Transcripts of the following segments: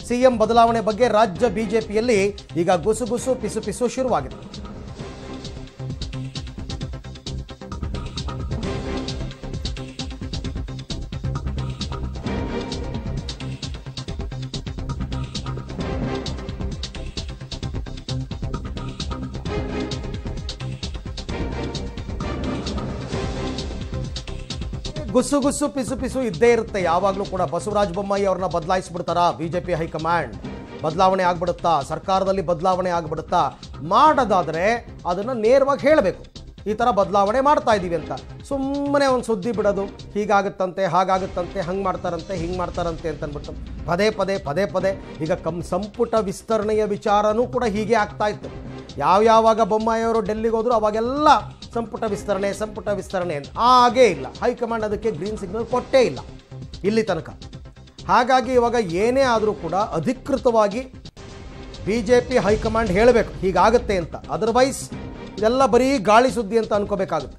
CM ಬದಲಾವಣೆ ಬಗ್ಗೆ ರಾಜ್ಯ ಬಿಜೆಪಿಯಲ್ಲಿ ಈಗ ಗುಸುಗುಸು ಪಿಸು ಪಿಸು ಶುರುವಾಗಿದೆ ಗುಸು ಗುಸು ಪಿಸು ಪಿಸು ಇದ್ದೇ ಇರುತ್ತೆ ಯಾವಾಗಲೂ ಕೂಡ ಬಸವರಾಜ ಬೊಮ್ಮಾಯಿ ಅವ್ರನ್ನ ಬದಲಾಯಿಸ್ಬಿಡ್ತಾರಾ ಬಿಜೆಪಿ ಹೈಕಮಾಂಡ್ ಬದಲಾವಣೆ ಆಗ್ಬಿಡುತ್ತಾ ಸರ್ಕಾರದಲ್ಲಿ ಬದಲಾವಣೆ ಆಗ್ಬಿಡುತ್ತಾ ಮಾಡೋದಾದ್ರೆ ಅದನ್ನು ನೇರವಾಗಿ ಹೇಳಬೇಕು ಈ ಥರ ಬದಲಾವಣೆ ಮಾಡ್ತಾ ಇದ್ದೀವಿ ಅಂತ ಸುಮ್ಮನೆ ಒಂದು ಸುದ್ದಿ ಬಿಡೋದು ಹೀಗಾಗುತ್ತಂತೆ ಹಾಗಾಗುತ್ತಂತೆ ಹಂಗೆ ಮಾಡ್ತಾರಂತೆ ಹಿಂಗೆ ಮಾಡ್ತಾರಂತೆ ಅಂತ ಅಂದ್ಬಿಟ್ಟು ಪದೇ ಪದೇ ಪದೇ ಪದೇ ಈಗ ಕಂ ಸಂಪುಟ ವಿಸ್ತರಣೆಯ ವಿಚಾರನೂ ಕೂಡ ಹೀಗೆ ಆಗ್ತಾ ಇತ್ತು ಯಾವ್ಯಾವಾಗ ಬೊಮ್ಮಾಯಿಯವರು ಡೆಲ್ಲಿಗೆ ಹೋದ್ರು ಅವಾಗೆಲ್ಲ ಸಂಪುಟ ವಿಸ್ತರಣೆ ಸಂಪುಟ ವಿಸ್ತರಣೆ ಅಂತ ಹಾಗೇ ಇಲ್ಲ ಹೈಕಮಾಂಡ್ ಅದಕ್ಕೆ ಗ್ರೀನ್ ಸಿಗ್ನಲ್ ಕೊಟ್ಟೇ ಇಲ್ಲ ಇಲ್ಲಿ ತನಕ ಹಾಗಾಗಿ ಇವಾಗ ಏನೇ ಆದರೂ ಕೂಡ ಅಧಿಕೃತವಾಗಿ ಬಿ ಜೆ ಪಿ ಹೈಕಮಾಂಡ್ ಹೇಳಬೇಕು ಹೀಗಾಗುತ್ತೆ ಅಂತ ಅದರ್ವೈಸ್ ಇದೆಲ್ಲ ಬರೀ ಗಾಳಿ ಸುದ್ದಿ ಅಂತ ಅನ್ಕೋಬೇಕಾಗುತ್ತೆ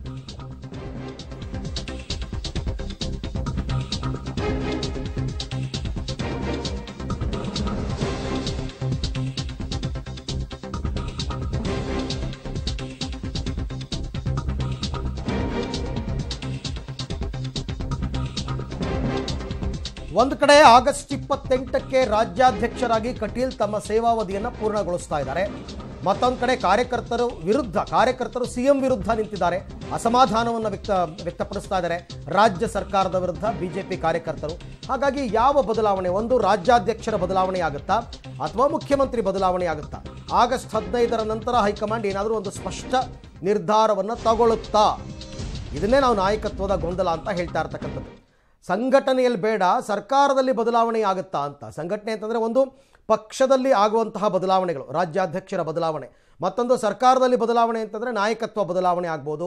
ಒಂದು ಕಡೆ ಆಗಸ್ಟ್ ಇಪ್ಪತ್ತೆಂಟಕ್ಕೆ ರಾಜ್ಯಾಧ್ಯಕ್ಷರಾಗಿ ಕಟೀಲ್ ತಮ್ಮ ಸೇವಾವಧಿಯನ್ನು ಪೂರ್ಣಗೊಳಿಸ್ತಾ ಇದ್ದಾರೆ ಮತ್ತೊಂದು ಕಡೆ ಕಾರ್ಯಕರ್ತರು ವಿರುದ್ಧ ಕಾರ್ಯಕರ್ತರು ಸಿಎಂ ವಿರುದ್ಧ ನಿಂತಿದ್ದಾರೆ ಅಸಮಾಧಾನವನ್ನು ವ್ಯಕ್ತ ವ್ಯಕ್ತಪಡಿಸ್ತಾ ಇದ್ದಾರೆ ರಾಜ್ಯ ಸರ್ಕಾರದ ವಿರುದ್ಧ ಬಿಜೆಪಿ ಕಾರ್ಯಕರ್ತರು ಹಾಗಾಗಿ ಯಾವ ಬದಲಾವಣೆ ಒಂದು ರಾಜ್ಯಾಧ್ಯಕ್ಷರ ಬದಲಾವಣೆ ಆಗುತ್ತಾ ಅಥವಾ ಮುಖ್ಯಮಂತ್ರಿ ಬದಲಾವಣೆ ಆಗುತ್ತಾ ಆಗಸ್ಟ್ ಹದಿನೈದರ ನಂತರ ಹೈಕಮಾಂಡ್ ಏನಾದರೂ ಒಂದು ಸ್ಪಷ್ಟ ನಿರ್ಧಾರವನ್ನು ತಗೊಳ್ಳುತ್ತಾ ಇದನ್ನೇ ನಾವು ನಾಯಕತ್ವದ ಗೊಂದಲ ಅಂತ ಹೇಳ್ತಾ ಇರ್ತಕ್ಕಂಥದ್ದು ಸಂಘಟನೆಯಲ್ಲಿ ಬೇಡ ಸರ್ಕಾರದಲ್ಲಿ ಬದಲಾವಣೆ ಆಗುತ್ತಾ ಅಂತ ಸಂಘಟನೆ ಅಂತಂದರೆ ಒಂದು ಪಕ್ಷದಲ್ಲಿ ಆಗುವಂತಹ ಬದಲಾವಣೆಗಳು ರಾಜ್ಯಾಧ್ಯಕ್ಷರ ಬದಲಾವಣೆ ಮತ್ತೊಂದು ಸರ್ಕಾರದಲ್ಲಿ ಬದಲಾವಣೆ ಅಂತಂದರೆ ನಾಯಕತ್ವ ಬದಲಾವಣೆ ಆಗ್ಬೋದು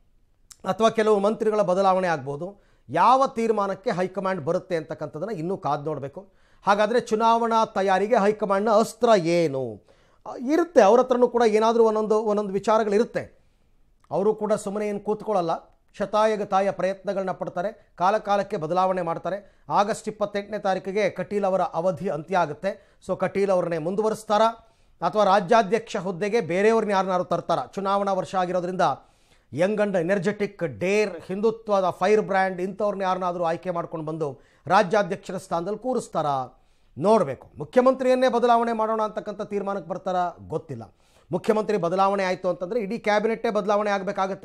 ಅಥವಾ ಕೆಲವು ಮಂತ್ರಿಗಳ ಬದಲಾವಣೆ ಆಗ್ಬೋದು ಯಾವ ತೀರ್ಮಾನಕ್ಕೆ ಹೈಕಮಾಂಡ್ ಬರುತ್ತೆ ಅಂತಕ್ಕಂಥದ್ದನ್ನು ಇನ್ನೂ ಕಾದು ನೋಡಬೇಕು ಹಾಗಾದರೆ ಚುನಾವಣಾ ತಯಾರಿಗೆ ಹೈಕಮಾಂಡ್ನ ಅಸ್ತ್ರ ಏನು ಆ, ಇರುತ್ತೆ ಅವ್ರ ಹತ್ರನೂ ಕೂಡ ಏನಾದರೂ ಒಂದೊಂದು ಒಂದೊಂದು ವಿಚಾರಗಳಿರುತ್ತೆ ಅವರು ಕೂಡ ಸುಮ್ಮನೆ ಏನು ಕೂತ್ಕೊಳ್ಳಲ್ಲ ಶತಾಯಗತಾಯ ಪ್ರಯತ್ನಗಳನ್ನ ಪಡ್ತಾರೆ ಕಾಲ ಕಾಲಕ್ಕೆ ಬದಲಾವಣೆ ಮಾಡ್ತಾರೆ ಆಗಸ್ಟ್ ಇಪ್ಪತ್ತೆಂಟನೇ ತಾರೀಕಿಗೆ ಕಟೀಲ್ ಅವರ ಅವಧಿ ಅಂತ್ಯ ಆಗುತ್ತೆ ಸೊ ಕಟೀಲ್ ಅವ್ರನ್ನೇ ಮುಂದುವರಿಸ್ತಾರಾ ಅಥವಾ ರಾಜ್ಯಾಧ್ಯಕ್ಷ ಹುದ್ದೆಗೆ ಬೇರೆಯವ್ರನ್ನ ಯಾರನ್ನಾರು ತರ್ತಾರ ಚುನಾವಣಾ ವರ್ಷ ಆಗಿರೋದ್ರಿಂದ ಯಂಗ್ ಅಂಡ್ ಎನರ್ಜೆಟಿಕ್ ಡೇರ್ ಹಿಂದುತ್ವದ ಫೈರ್ ಬ್ರ್ಯಾಂಡ್ ಇಂಥವ್ರನ್ನ ಯಾರನ್ನಾದರೂ ಆಯ್ಕೆ ಮಾಡ್ಕೊಂಡು ಬಂದು ರಾಜ್ಯಾಧ್ಯಕ್ಷರ ಸ್ಥಾನದಲ್ಲಿ ಕೂರಿಸ್ತಾರಾ ನೋಡಬೇಕು ಮುಖ್ಯಮಂತ್ರಿಯನ್ನೇ ಬದಲಾವಣೆ ಮಾಡೋಣ ಅಂತಕ್ಕಂಥ ತೀರ್ಮಾನಕ್ಕೆ ಬರ್ತಾರಾ ಗೊತ್ತಿಲ್ಲ ಮುಖ್ಯಮಂತ್ರಿ ಬದಲಾವಣೆ ಆಯಿತು ಅಂತಂದರೆ ಇಡೀ ಕ್ಯಾಬಿನೆಟ್ಟೇ ಬದಲಾವಣೆ ಆಗಬೇಕಾಗತ್ತೆ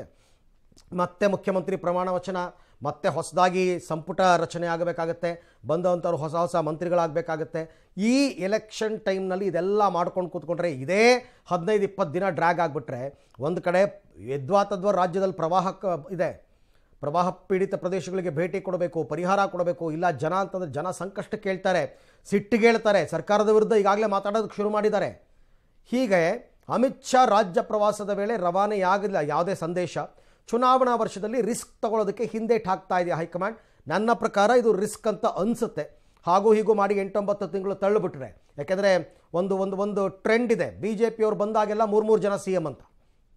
ಮತ್ತೆ ಮುಖ್ಯಮಂತ್ರಿ ಪ್ರಮಾಣ ವಚನ ಮತ್ತೆ ಹೊಸದಾಗಿ ಸಂಪುಟ ರಚನೆ ಆಗಬೇಕಾಗತ್ತೆ ಬಂದಂಥವ್ರು ಹೊಸ ಹೊಸ ಮಂತ್ರಿಗಳಾಗಬೇಕಾಗತ್ತೆ ಈ ಎಲೆಕ್ಷನ್ ಟೈಮ್ನಲ್ಲಿ ಇದೆಲ್ಲ ಮಾಡ್ಕೊಂಡು ಕೂತ್ಕೊಂಡ್ರೆ ಇದೇ ಹದಿನೈದು ಇಪ್ಪತ್ತು ದಿನ ಡ್ರ್ಯಾಗ್ ಆಗಿಬಿಟ್ರೆ ಒಂದು ಕಡೆ ಯದ್ವಾ ತದ್ವಾ ರಾಜ್ಯದಲ್ಲಿ ಪ್ರವಾಹ ಕ- ಇದೆ ಪ್ರವಾಹ ಪೀಡಿತ ಪ್ರದೇಶಗಳಿಗೆ ಭೇಟಿ ಕೊಡಬೇಕು ಪರಿಹಾರ ಕೊಡಬೇಕು ಇಲ್ಲ ಜನ ಅಂತಂದ್ರೆ ಜನ ಸಂಕಷ್ಟ ಕೇಳ್ತಾರೆ ಸಿಟ್ಟಿಗೇಳ್ತಾರೆ ಸರ್ಕಾರದ ವಿರುದ್ಧ ಈಗಾಗಲೇ ಮಾತಾಡೋದಕ್ಕೆ ಶುರು ಮಾಡಿದ್ದಾರೆ ಹೀಗೆ ಅಮಿತ್ ಶಾ ರಾಜ್ಯ ಪ್ರವಾಸದ ವೇಳೆ ರವಾನೆಯಾಗಲಿಲ್ಲ ಯಾವುದೇ ಸಂದೇಶ ಚುನಾವಣಾ ವರ್ಷದಲ್ಲಿ ರಿಸ್ಕ್ ತಗೊಳ್ಳೋದಕ್ಕೆ ಹಿಂದೇಟ್ ಹಾಕ್ತಾ ಇದೆ ಹೈಕಮಾಂಡ್ ನನ್ನ ಪ್ರಕಾರ ಇದು ರಿಸ್ಕ್ ಅಂತ ಅನಿಸುತ್ತೆ ಹಾಗೂ ಹೀಗೂ ಮಾಡಿ ಎಂಟೊಂಬತ್ತು ತಿಂಗಳು ತಳ್ಳಿಬಿಟ್ರೆ ಯಾಕೆಂದರೆ ಒಂದು ಒಂದು ಒಂದು ಟ್ರೆಂಡ್ ಇದೆ ಬಿ ಜೆ ಪಿಯವ್ರು ಬಂದಾಗೆಲ್ಲ ಮೂರು ಮೂರು ಜನ ಸಿ ಎಮ್ ಅಂತ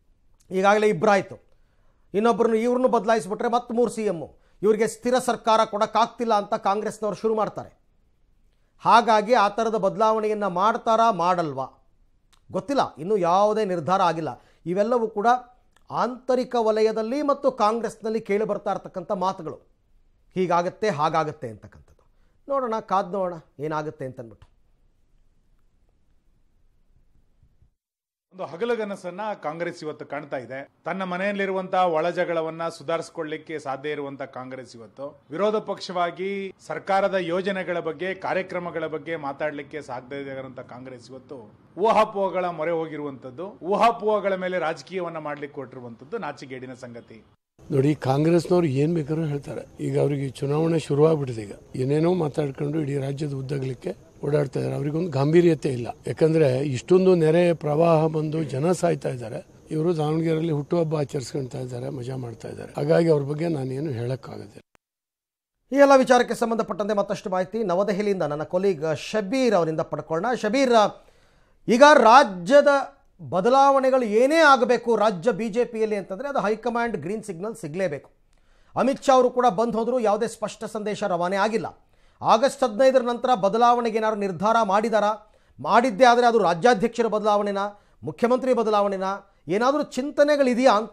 ಈಗಾಗಲೇ ಇಬ್ಬರಾಯಿತು ಇನ್ನೊಬ್ಬರನ್ನು ಇವ್ರನ್ನೂ ಬದಲಾಯಿಸ್ಬಿಟ್ರೆ ಮತ್ತೆ ಮೂರು ಸಿ ಎಮ್ಮು ಇವರಿಗೆ ಸ್ಥಿರ ಸರ್ಕಾರ ಕೊಡೋಕ್ಕಾಗ್ತಿಲ್ಲ ಅಂತ ಕಾಂಗ್ರೆಸ್ನವ್ರು ಶುರು ಮಾಡ್ತಾರೆ ಹಾಗಾಗಿ ಆ ಥರದ ಬದಲಾವಣೆಯನ್ನು ಮಾಡ್ತಾರಾ ಮಾಡಲ್ವಾ ಗೊತ್ತಿಲ್ಲ ಇನ್ನೂ ಯಾವುದೇ ನಿರ್ಧಾರ ಆಗಿಲ್ಲ ಇವೆಲ್ಲವೂ ಕೂಡ ಆಂತರಿಕ ವಲಯದಲ್ಲಿ ಮತ್ತು ಕಾಂಗ್ರೆಸ್ನಲ್ಲಿ ಕೇಳಿ ಬರ್ತಾ ಇರ್ತಕ್ಕಂಥ ಮಾತುಗಳು ಹೀಗಾಗತ್ತೆ ಹಾಗಾಗತ್ತೆ ಅಂತಕ್ಕಂಥದ್ದು ನೋಡೋಣ ಕಾದ್ ನೋಡೋಣ ಏನಾಗುತ್ತೆ ಅಂತಂದ್ಬಿಟ್ಟು ಒಂದು ಹಗಲುಗನಸನ್ನ ಕಾಂಗ್ರೆಸ್ ಇವತ್ತು ಕಾಣ್ತಾ ಇದೆ ತನ್ನ ಮನೆಯಲ್ಲಿರುವಂತಹ ಒಳಜಗಳವನ್ನ ಸುಧಾರಿಸಿಕೊಳ್ಳಿಕ್ಕೆ ಸಾಧ್ಯ ಇರುವಂತ ಕಾಂಗ್ರೆಸ್ ಇವತ್ತು ವಿರೋಧ ಪಕ್ಷವಾಗಿ ಸರ್ಕಾರದ ಯೋಜನೆಗಳ ಬಗ್ಗೆ ಕಾರ್ಯಕ್ರಮಗಳ ಬಗ್ಗೆ ಮಾತಾಡಲಿಕ್ಕೆ ಸಾಧ್ಯ ಇರುವಂತ ಕಾಂಗ್ರೆಸ್ ಇವತ್ತು ಊಹಾಪೋಹಗಳ ಮೊರೆ ಹೋಗಿರುವಂತದ್ದು ಊಹಾಪೋಹಗಳ ಮೇಲೆ ರಾಜಕೀಯವನ್ನ ಮಾಡ್ಲಿಕ್ಕೆ ಕೊಟ್ಟಿರುವಂತದ್ದು ನಾಚಿಗೇಡಿನ ಸಂಗತಿ ನೋಡಿ ಕಾಂಗ್ರೆಸ್ನವ್ರು ಏನ್ ಬೇಕಾದ್ರೂ ಹೇಳ್ತಾರೆ ಈಗ ಅವರಿಗೆ ಚುನಾವಣೆ ಶುರುವಾಗ್ಬಿಟ್ಟಿದೆ ಈಗ ಏನೇನೋ ಮಾತಾಡ್ಕೊಂಡು ಇಡೀ ರಾಜ್ಯದ ಉದ್ದಗಲಿಕ್ಕೆ ಓಡಾಡ್ತಾ ಇದ್ದಾರೆ ಅವರಿಗೊಂದು ಗಾಂಭೀರ್ಯತೆ ಇಲ್ಲ ಯಾಕಂದ್ರೆ ಇಷ್ಟೊಂದು ನೆರೆ ಪ್ರವಾಹ ಬಂದು ಜನ ಸಾಯ್ತಾ ಇದ್ದಾರೆ ಇವರು ದಾವಣಗೆರೆಯಲ್ಲಿ ಹುಟ್ಟುಹಬ್ಬ ಆಚರಿಸ್ಕೊಳ್ತಾ ಇದ್ದಾರೆ ಮಜಾ ಮಾಡ್ತಾ ಇದ್ದಾರೆ ಹಾಗಾಗಿ ಅವ್ರ ಬಗ್ಗೆ ನಾನೇನು ಹೇಳಕ್ಕಾಗೋದಿಲ್ಲ ಈ ಎಲ್ಲ ವಿಚಾರಕ್ಕೆ ಸಂಬಂಧಪಟ್ಟಂತೆ ಮತ್ತಷ್ಟು ಮಾಹಿತಿ ನವದೆಹಲಿಯಿಂದ ನನ್ನ ಕೊಲೀಗ್ ಶಬೀರ್ ಅವರಿಂದ ಪಡ್ಕೊಳ್ಳೋಣ ಶಬೀರ್ ಈಗ ರಾಜ್ಯದ ಬದಲಾವಣೆಗಳು ಏನೇ ಆಗಬೇಕು ರಾಜ್ಯ ಬಿ ಜೆ ಪಿಯಲ್ಲಿ ಅಂತಂದರೆ ಅದು ಹೈಕಮಾಂಡ್ ಗ್ರೀನ್ ಸಿಗ್ನಲ್ ಸಿಗಲೇಬೇಕು ಅಮಿತ್ ಶಾ ಅವರು ಕೂಡ ಬಂದು ಹೋದರೂ ಯಾವುದೇ ಸ್ಪಷ್ಟ ಸಂದೇಶ ರವಾನೆ ಆಗಿಲ್ಲ ಆಗಸ್ಟ್ ಹದಿನೈದರ ನಂತರ ಬದಲಾವಣೆಗೆ ಏನಾದ್ರು ನಿರ್ಧಾರ ಮಾಡಿದಾರಾ ಮಾಡಿದ್ದೇ ಆದರೆ ಅದು ರಾಜ್ಯಾಧ್ಯಕ್ಷರ ಬದಲಾವಣೆನಾ ಮುಖ್ಯಮಂತ್ರಿ ಬದಲಾವಣೆನಾ ಏನಾದರೂ ಚಿಂತನೆಗಳಿದೆಯಾ ಅಂತ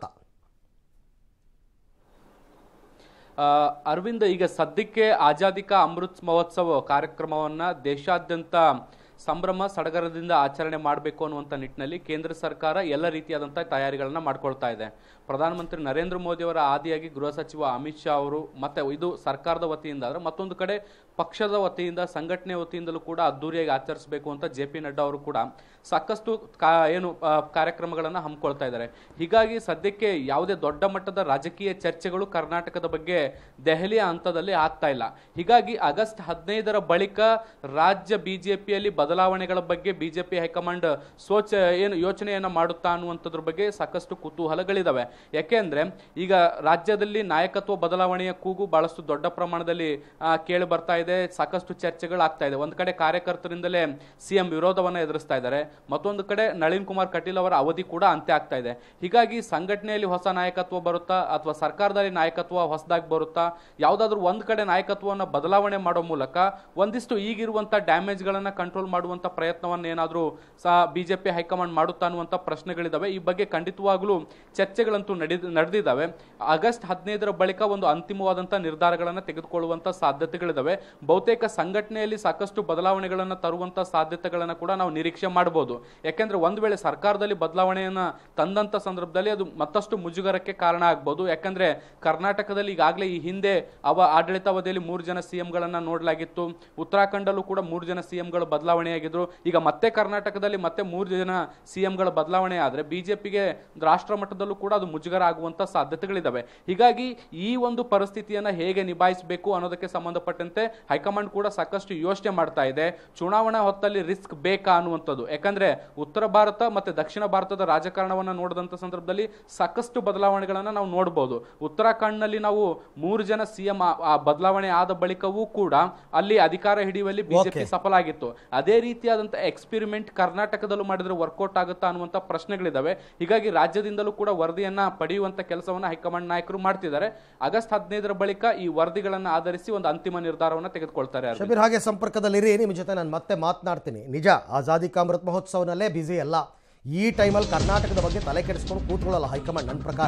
ಆ, ಅರವಿಂದ್ ಈಗ ಸದ್ಯಕ್ಕೆ ಆಜಾದಿ ಕಾ ಅಮೃತ್ ಮಹೋತ್ಸವ ಕಾರ್ಯಕ್ರಮವನ್ನ ದೇಶಾದ್ಯಂತ ಸಂಭ್ರಮ ಸಡಗರದಿಂದ ಆಚರಣೆ ಮಾಡಬೇಕು ಅನ್ನುವಂಥ ನಿಟ್ಟಿನಲ್ಲಿ ಕೇಂದ್ರ ಸರ್ಕಾರ ಎಲ್ಲ ರೀತಿಯಾದಂಥ ತಯಾರಿಗಳನ್ನ ಮಾಡ್ಕೊಳ್ತಾ ಇದೆ ಪ್ರಧಾನಮಂತ್ರಿ ನರೇಂದ್ರ ಮೋದಿ ಅವರ ಆದಿಯಾಗಿ ಗೃಹ ಸಚಿವ ಅಮಿತ್ ಶಾ ಅವರು ಮತ್ತೆ ಇದು ಸರ್ಕಾರದ ವತಿಯಿಂದ ಆದ್ರೆ ಮತ್ತೊಂದು ಕಡೆ ಪಕ್ಷದ ವತಿಯಿಂದ ಸಂಘಟನೆ ವತಿಯಿಂದಲೂ ಕೂಡ ಅದ್ದೂರಿಯಾಗಿ ಆಚರಿಸಬೇಕು ಅಂತ ಜೆ ಪಿ ನಡ್ಡಾ ಅವರು ಕೂಡ ಸಾಕಷ್ಟು ಕಾ- ಏನು ಆ, ಕಾರ್ಯಕ್ರಮಗಳನ್ನ ಹಮ್ಮಿಕೊಳ್ತಾ ಇದ್ದಾರೆ ಹೀಗಾಗಿ ಸದ್ಯಕ್ಕೆ ಯಾವುದೇ ದೊಡ್ಡ ಮಟ್ಟದ ರಾಜಕೀಯ ಚರ್ಚೆಗಳು ಕರ್ನಾಟಕದ ಬಗ್ಗೆ ದೆಹಲಿಯ ಹಂತದಲ್ಲಿ ಆಗ್ತಾ ಇಲ್ಲ ಹೀಗಾಗಿ ಆಗಸ್ಟ್ ಹದಿನೈದರ ಬಳಿಕ ರಾಜ್ಯ ಬಿಜೆಪಿಯಲ್ಲಿ ಬದಲಾವಣೆಗಳ ಬಗ್ಗೆ ಬಿಜೆಪಿ ಹೈಕಮಾಂಡ್ ಸೋಚ ಏನು ಯೋಚನೆಯನ್ನ ಮಾಡುತ್ತಾ ಅನ್ನುವಂಥದ್ರ ಬಗ್ಗೆ ಸಾಕಷ್ಟು ಕುತೂಹಲಗಳಿದಾವೆ ಯಾಕೆಂದ್ರೆ ಈಗ ರಾಜ್ಯದಲ್ಲಿ ನಾಯಕತ್ವ ಬದಲಾವಣೆಯ ಕೂಗು ಬಹಳಷ್ಟು ದೊಡ್ಡ ಪ್ರಮಾಣದಲ್ಲಿ ಆ, ಕೇಳಿ ಬರ್ತಾ ಇದೆ ಸಾಕಷ್ಟು ಚರ್ಚೆಗಳಾಗ್ತಾ ಇದೆ ಒಂದ್ ಕಡೆ ಕಾರ್ಯಕರ್ತರಿಂದಲೇ ಸಿಎಂ ವಿರೋಧವನ್ನ ಎದುರಿಸ್ತಾ ಇದ್ದಾರೆ ಮತ್ತೊಂದು ಕಡೆ ನಳಿನ್ ಕುಮಾರ್ ಕಟೀಲ್ ಅವರ ಅವಧಿ ಕೂಡ ಅಂತ್ಯ ಆಗ್ತಾ ಇದೆ ಹೀಗಾಗಿ ಸಂಘಟನೆಯಲ್ಲಿ ಹೊಸ ನಾಯಕತ್ವ ಬರುತ್ತಾ ಅಥವಾ ಸರ್ಕಾರದಲ್ಲಿ ನಾಯಕತ್ವ ಹೊಸದಾಗಿ ಬರುತ್ತಾ ಯಾವ್ದಾದ್ರು ಒಂದ್ ಕಡೆ ನಾಯಕತ್ವವನ್ನು ಬದಲಾವಣೆ ಮಾಡೋ ಮೂಲಕ ಒಂದಿಷ್ಟು ಈಗಿರುವಂತ ಡ್ಯಾಮೇಜ್ ಗಳನ್ನ ಕಂಟ್ರೋಲ್ ಮಾಡುವಂತ ಪ್ರಯತ್ನವನ್ನ ಏನಾದ್ರೂ ಸಹ ಬಿಜೆಪಿ ಹೈಕಮಾಂಡ್ ಮಾಡುತ್ತಾ ಅನ್ನುವಂತ ಪ್ರಶ್ನೆಗಳಿದಾವೆ ಈ ಬಗ್ಗೆ ಖಂಡಿತವಾಗ್ಲೂ ಚರ್ಚೆಗಳಂತೂ ನಡೆದ ನಡೆದಿದ್ದಾವೆ ಆಗಸ್ಟ್ ಹದಿನೈದರ ಬಳಿಕ ಒಂದು ಅಂತಿಮವಾದಂತ ನಿರ್ಧಾರಗಳನ್ನ ತೆಗೆದುಕೊಳ್ಳುವಂತ ಸಾಧ್ಯತೆಗಳಿದಾವೆ ಬಹುತೇಕ ಸಂಘಟನೆಯಲ್ಲಿ ಸಾಕಷ್ಟು ಬದಲಾವಣೆಗಳನ್ನ ತರುವಂತ ಸಾಧ್ಯತೆಗಳನ್ನ ಕೂಡ ನಾವು ನಿರೀಕ್ಷೆ ಮಾಡಬಹುದು ಯಾಕೆಂದ್ರೆ ಒಂದ್ ವೇಳೆ ಸರ್ಕಾರದಲ್ಲಿ ಬದಲಾವಣೆಯನ್ನ ತಂದಂತ ಸಂದರ್ಭದಲ್ಲಿ ಅದು ಮತ್ತಷ್ಟು ಮುಜುಗರಕ್ಕೆ ಕಾರಣ ಆಗ್ಬೋದು ಯಾಕಂದ್ರೆ ಕರ್ನಾಟಕದಲ್ಲಿ ಈಗಾಗಲೇ ಈ ಹಿಂದೆ ಅವ ಆಡಳಿತಾವಧಿಯಲ್ಲಿ ಮೂರು ಜನ ಸಿಎಂಗಳನ್ನ ನೋಡಲಾಗಿತ್ತು ಉತ್ತರಾಖಂಡಲ್ಲೂ ಕೂಡ ಮೂರು ಜನ ಸಿಎಂಗಳು ಬದಲಾವಣೆಯಾಗಿದ್ರು ಈಗ ಮತ್ತೆ ಕರ್ನಾಟಕದಲ್ಲಿ ಮತ್ತೆ ಮೂರು ಜನ ಸಿಎಂಗಳ ಬದಲಾವಣೆ ಆದ್ರೆ ಬಿಜೆಪಿಗೆ ರಾಷ್ಟ್ರ ಮಟ್ಟದಲ್ಲೂ ಕೂಡ ಅದು ಮುಜುಗರ ಆಗುವಂತ ಸಾಧ್ಯತೆಗಳಿದಾವೆ ಹೀಗಾಗಿ ಈ ಒಂದು ಪರಿಸ್ಥಿತಿಯನ್ನ ಹೇಗೆ ನಿಭಾಯಿಸಬೇಕು ಅನ್ನೋದಕ್ಕೆ ಸಂಬಂಧಪಟ್ಟಂತೆ ಹೈಕಮಾಂಡ್ ಕೂಡ ಸಾಕಷ್ಟು ಯೋಚನೆ ಮಾಡ್ತಾ ಇದೆ ಚುನಾವಣಾ ಹೊತ್ತಲ್ಲಿ ರಿಸ್ಕ್ ಬೇಕಾ ಅನ್ನುವಂಥದ್ದು ಯಾಕಂದ್ರೆ ಉತ್ತರ ಭಾರತ ಮತ್ತೆ ದಕ್ಷಿಣ ಭಾರತದ ರಾಜಕಾರಣವನ್ನ ನೋಡಿದಂತ ಸಂದರ್ಭದಲ್ಲಿ ಸಾಕಷ್ಟು ಬದಲಾವಣೆಗಳನ್ನ ನಾವು ನೋಡಬಹುದು ಉತ್ತರಾಖಂಡ್ನಲ್ಲಿ ನಾವು ಮೂರು ಜನ ಸಿಎಂ ಬದಲಾವಣೆ ಆದ ಬಳಿಕವೂ ಕೂಡ ಅಲ್ಲಿ ಅಧಿಕಾರ ಹಿಡಿಯುವಲ್ಲಿ ಬಿಜೆಪಿ Okay. ಸಫಲ ಆಗಿತ್ತು ಅದೇ ರೀತಿಯಾದಂತ ಎಕ್ಸ್ಪೆರಿಮೆಂಟ್ ಕರ್ನಾಟಕದಲ್ಲೂ ಮಾಡಿದ್ರೆ ವರ್ಕೌಟ್ ಆಗುತ್ತಾ ಅನ್ನುವಂತ ಪ್ರಶ್ನೆಗಳಿದಾವೆ ಹೀಗಾಗಿ ರಾಜ್ಯದಿಂದಲೂ ಕೂಡ ವರದಿಯನ್ನ ಪಡೆಯುವಂತ ಕೆಲಸವನ್ನ ಹೈಕಮಾಂಡ್ ನಾಯಕರು ಮಾಡ್ತಿದ್ದಾರೆ ಆಗಸ್ಟ್ ಹದಿನೈದರ ಬಳಿಕ ಈ ವರದಿಗಳನ್ನ ಆಧರಿಸಿ ಒಂದು ಅಂತಿಮ ನಿರ್ಧಾರವನ್ನ ತೆಗೆದುಕೊಳ್ತಾರೆ ಅರವಿಂದ್. ಶಬೀರ್ ಹಾಗೆ ಸಂಪರ್ಕದಲ್ಲಿರಿ ನಿಮ್ಮ ಜೊತೆ ನಾನು ಮತ್ತೆ ಮಾತನಾಡ್ತೀನಿ ನಿಜ ಆಜಾದಿ ಕಾ ಅಮೃತ್ ಮಹೋತ್ಸವನಲ್ಲೇ ಬ್ಯುಸಿ ಅಲ್ಲ ಈ ಟೈಮಲ್ಲಿ ಕರ್ನಾಟಕದ ಬಗ್ಗೆ ತಲೆ ಕೆಡಿಸ್ಕೊಂಡು ಕೂತ್ಕೊಳ್ಳಲ್ಲ ಹೈಕಮಾಂಡ್ ನನ್ನ ಪ್ರಕಾರ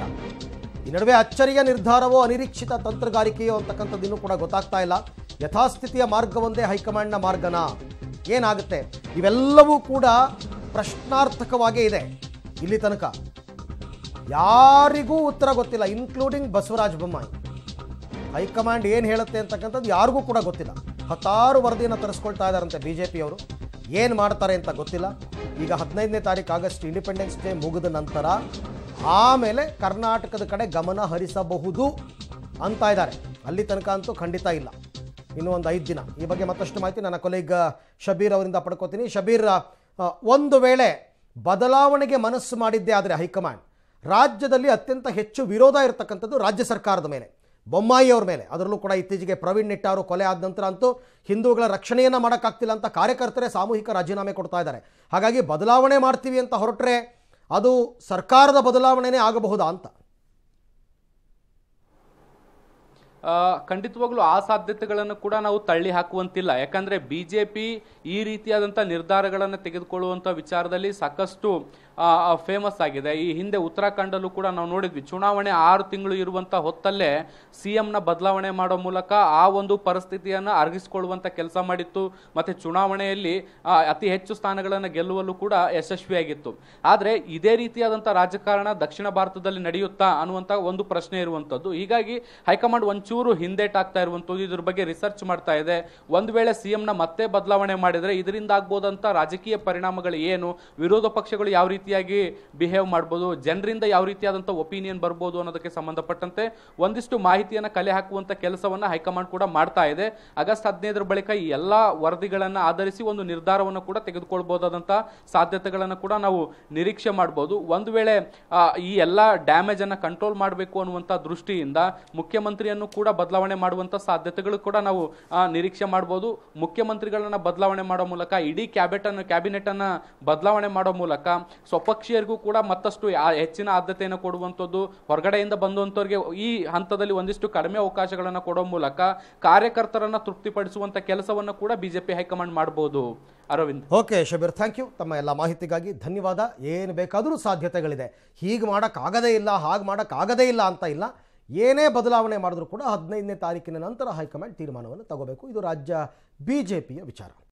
ಈ ನಡುವೆ ಅಚ್ಚರಿಯ ನಿರ್ಧಾರವೋ ಅನಿರೀಕ್ಷಿತ ತಂತ್ರಗಾರಿಕೆಯೋ ಅಂತಕ್ಕಂಥದ್ದು ಇನ್ನೂ ಕೂಡ ಗೊತ್ತಾಗ್ತಾ ಇಲ್ಲ ಯಥಾಸ್ಥಿತಿಯ ಮಾರ್ಗವೊಂದೇ ಹೈಕಮಾಂಡ್ನ ಮಾರ್ಗನಾ ಏನಾಗುತ್ತೆ ಇವೆಲ್ಲವೂ ಕೂಡ ಪ್ರಶ್ನಾರ್ಥಕವಾಗೇ ಇದೆ ಇಲ್ಲಿ ತನಕ ಯಾರಿಗೂ ಉತ್ತರ ಗೊತ್ತಿಲ್ಲ ಇನ್ಕ್ಲೂಡಿಂಗ್ ಬಸವರಾಜ ಬೊಮ್ಮಾಯಿ ಹೈಕಮಾಂಡ್ ಏನು ಹೇಳುತ್ತೆ ಅಂತಕ್ಕಂಥದ್ದು ಯಾರಿಗೂ ಕೂಡ ಗೊತ್ತಿಲ್ಲ ಹತ್ತಾರು ವರದಿಯನ್ನು ತರಿಸ್ಕೊಳ್ತಾ ಇದ್ದಾರಂತೆ ಬಿ ಜೆ ಪಿಯವರು ಏನು ಮಾಡ್ತಾರೆ ಅಂತ ಗೊತ್ತಿಲ್ಲ ಈಗ ಹದಿನೈದನೇ ತಾರೀಕು ಆಗಸ್ಟ್ ಇಂಡಿಪೆಂಡೆನ್ಸ್ ಡೇ ಮುಗಿದ ನಂತರ ಆಮೇಲೆ ಕರ್ನಾಟಕದ ಕಡೆ ಗಮನ ಹರಿಸಬಹುದು ಅಂತ ಇದ್ದಾರೆ ಅಲ್ಲಿ ತನಕ ಅಂತೂ ಖಂಡಿತ ಇಲ್ಲ ಇನ್ನೂ ಒಂದು ಐದು ದಿನ ಈ ಬಗ್ಗೆ ಮತ್ತಷ್ಟು ಮಾಹಿತಿ ನನ್ನ ಕೊಲೀಗ್ ಶಬೀರ್ ಅವರಿಂದ ಪಡ್ಕೋತೀನಿ ಶಬೀರ್ ಆ, ಒಂದು ವೇಳೆ ಬದಲಾವಣೆಗೆ ಮನಸ್ಸು ಮಾಡಿದ್ದೇ ಆದರೆ ಹೈಕಮಾಂಡ್ ರಾಜ್ಯದಲ್ಲಿ ಅತ್ಯಂತ ಹೆಚ್ಚು ವಿರೋಧ ಇರತಕ್ಕಂಥದ್ದು ರಾಜ್ಯ ಸರ್ಕಾರದ ಮೇಲೆ ಬೊಮ್ಮಾಯಿ ಅವ್ರ ಮೇಲೆ ಅದರಲ್ಲೂ ಕೂಡ ಇತ್ತೀಚೆಗೆ ಪ್ರವೀಣ್ ನಿಟ್ಟಾರು ಕೊಲೆ ಆದ ನಂತರ ಅಂತೂ ಹಿಂದೂಗಳ ರಕ್ಷಣೆಯನ್ನು ಮಾಡೋಕ್ಕಾಗ್ತಿಲ್ಲ ಅಂತ ಕಾರ್ಯಕರ್ತರೇ ಸಾಮೂಹಿಕ ರಾಜೀನಾಮೆ ಕೊಡ್ತಾ ಇದ್ದಾರೆ ಹಾಗಾಗಿ ಬದಲಾವಣೆ ಮಾಡ್ತೀವಿ ಅಂತ ಹೊರಟ್ರೆ ಅದು ಸರ್ಕಾರದ ಬದಲಾವಣೆನೇ ಆಗಬಹುದಾ ಅಂತ ಆ, ಖಂಡಿತವಾಗ್ಲೂ ಆ ಸಾಧ್ಯತೆಗಳನ್ನು ಕೂಡ ನಾವು ತಳ್ಳಿ ಹಾಕುವಂತಿಲ್ಲ ಯಾಕಂದ್ರೆ ಬಿಜೆಪಿ ಈ ರೀತಿಯಾದಂಥ ನಿರ್ಧಾರಗಳನ್ನು ತೆಗೆದುಕೊಳ್ಳುವಂಥ ವಿಚಾರದಲ್ಲಿ ಸಾಕಷ್ಟು ಫೇಮಸ್ ಆಗಿದೆ ಈ ಹಿಂದೆ ಉತ್ತರಾಖಂಡಲ್ಲೂ ಕೂಡ ನಾವು ನೋಡಿದ್ವಿ ಚುನಾವಣೆ ಆರು ತಿಂಗಳು ಇರುವಂತ ಹೊತ್ತಲ್ಲೇ ಸಿಎಂನ ಬದಲಾವಣೆ ಮಾಡೋ ಮೂಲಕ ಆ ಒಂದು ಪರಿಸ್ಥಿತಿಯನ್ನು ಅರಗಿಸಿಕೊಳ್ಳುವಂತ ಕೆಲಸ ಮಾಡಿತ್ತು ಮತ್ತೆ ಚುನಾವಣೆಯಲ್ಲಿ ಆ, ಅತಿ ಹೆಚ್ಚು ಸ್ಥಾನಗಳನ್ನು ಗೆಲ್ಲುವಲ್ಲೂ ಕೂಡ ಯಶಸ್ವಿಯಾಗಿತ್ತು ಆದ್ರೆ ಇದೇ ರೀತಿಯಾದಂಥ ರಾಜಕಾರಣ ದಕ್ಷಿಣ ಭಾರತದಲ್ಲಿ ನಡೆಯುತ್ತಾ ಅನ್ನುವಂತ ಒಂದು ಪ್ರಶ್ನೆ ಇರುವಂತದ್ದು ಹೀಗಾಗಿ ಹೈಕಮಾಂಡ್ ಒಂಚೂರು ಹಿಂದೇಟಾಗ್ತಾ ಇರುವಂತದ್ದು ಇದ್ರ ಬಗ್ಗೆ ರಿಸರ್ಚ್ ಮಾಡ್ತಾ ಇದೆ ಒಂದ್ ವೇಳೆ ಸಿಎಂನ ಮತ್ತೆ ಬದಲಾವಣೆ ಮಾಡಿದ್ರೆ ಇದರಿಂದ ಆಗ್ಬೋದಂತ ರಾಜಕೀಯ ಪರಿಣಾಮಗಳು ಏನು ವಿರೋಧ ಪಕ್ಷಗಳು ಯಾವ ರೀತಿಯಾಗಿ ಬಿಹೇವ್ ಮಾಡ್ಬೋದು ಜನರಿಂದ ಯಾವ ರೀತಿಯಾದಂಥ ಒಪಿನಿಯನ್ ಬರ್ಬೋದು ಅನ್ನೋದಕ್ಕೆ ಸಂಬಂಧಪಟ್ಟಂತೆ ಒಂದಿಷ್ಟು ಮಾಹಿತಿಯನ್ನ ಕಲೆ ಹಾಕುವಂತ ಕೆಲಸವನ್ನ ಹೈಕಮಾಂಡ್ ಕೂಡ ಮಾಡ್ತಾ ಇದೆ ಆಗಸ್ಟ್ ಹದಿನೈದರ ಬಳಿಕ ಈ ಎಲ್ಲಾ ವರದಿಗಳನ್ನ ಆಧರಿಸಿ ಒಂದು ನಿರ್ಧಾರವನ್ನು ಕೂಡ ತೆಗೆದುಕೊಳ್ಬಹುದಾದಂತ ಸಾಧ್ಯತೆಗಳನ್ನ ಕೂಡ ನಾವು ನಿರೀಕ್ಷೆ ಮಾಡಬಹುದು ಒಂದು ವೇಳೆ ಆ, ಈ ಎಲ್ಲಾ ಡ್ಯಾಮೇಜ್ ಅನ್ನ ಕಂಟ್ರೋಲ್ ಮಾಡಬೇಕು ಅನ್ನುವಂತ ದೃಷ್ಟಿಯಿಂದ ಮುಖ್ಯಮಂತ್ರಿಯನ್ನು ಕೂಡ ಬದಲಾವಣೆ ಮಾಡುವಂತ ಸಾಧ್ಯತೆಗಳು ಕೂಡ ನಾವು ಆ, ನಿರೀಕ್ಷೆ ಮಾಡಬಹುದು ಮುಖ್ಯಮಂತ್ರಿಗಳನ್ನ ಬದಲಾವಣೆ ಮಾಡೋ ಮೂಲಕ ಇಡೀ ಕ್ಯಾಬಿನೆಟ್ ಅನ್ನು ಕ್ಯಾಬಿನೆಟ್ ಅನ್ನ ಬದಲಾವಣೆ ಮಾಡೋ ಮೂಲಕ ಸ್ವಪಕ್ಷೀಯರಿಗೂ ಕೂಡ ಮತ್ತಷ್ಟು ಆ- ಹೆಚ್ಚಿನ ಆದ್ಯತೆಯನ್ನು ಕೊಡುವಂಥದ್ದು ಹೊರಗಡೆಯಿಂದ ಬಂದಂಥವ್ರಿಗೆ ಈ ಹಂತದಲ್ಲಿ ಒಂದಿಷ್ಟು ಕಡಿಮೆ ಅವಕಾಶಗಳನ್ನು ಕೊಡೋ ಮೂಲಕ ಕಾರ್ಯಕರ್ತರನ್ನ ತೃಪ್ತಿಪಡಿಸುವಂತ ಕೆಲಸವನ್ನು ಕೂಡ ಬಿಜೆಪಿ ಹೈಕಮಾಂಡ್ ಮಾಡಬಹುದು Aravind okay Shabeer thank you ತಮ್ಮ ಎಲ್ಲ ಮಾಹಿತಿಗಾಗಿ ಧನ್ಯವಾದ ಏನು ಬೇಕಾದರೂ ಸಾಧ್ಯತೆಗಳಿದೆ ಹೀಗೆ ಮಾಡೋಕ್ಕಾಗದೇ ಇಲ್ಲ ಹಾಗೆ ಮಾಡೋಕ್ಕಾಗದೇ ಇಲ್ಲ ಅಂತ ಇಲ್ಲ ಏನೇ ಬದಲಾವಣೆ ಮಾಡಿದ್ರೂ ಕೂಡ ಹದಿನೈದನೇ ತಾರೀಕಿನ ನಂತರ ಹೈಕಮಾಂಡ್ ತೀರ್ಮಾನವನ್ನು ತಗೋಬೇಕು ಇದು ರಾಜ್ಯ ಬಿ ಜೆ ಪಿಯ ವಿಚಾರ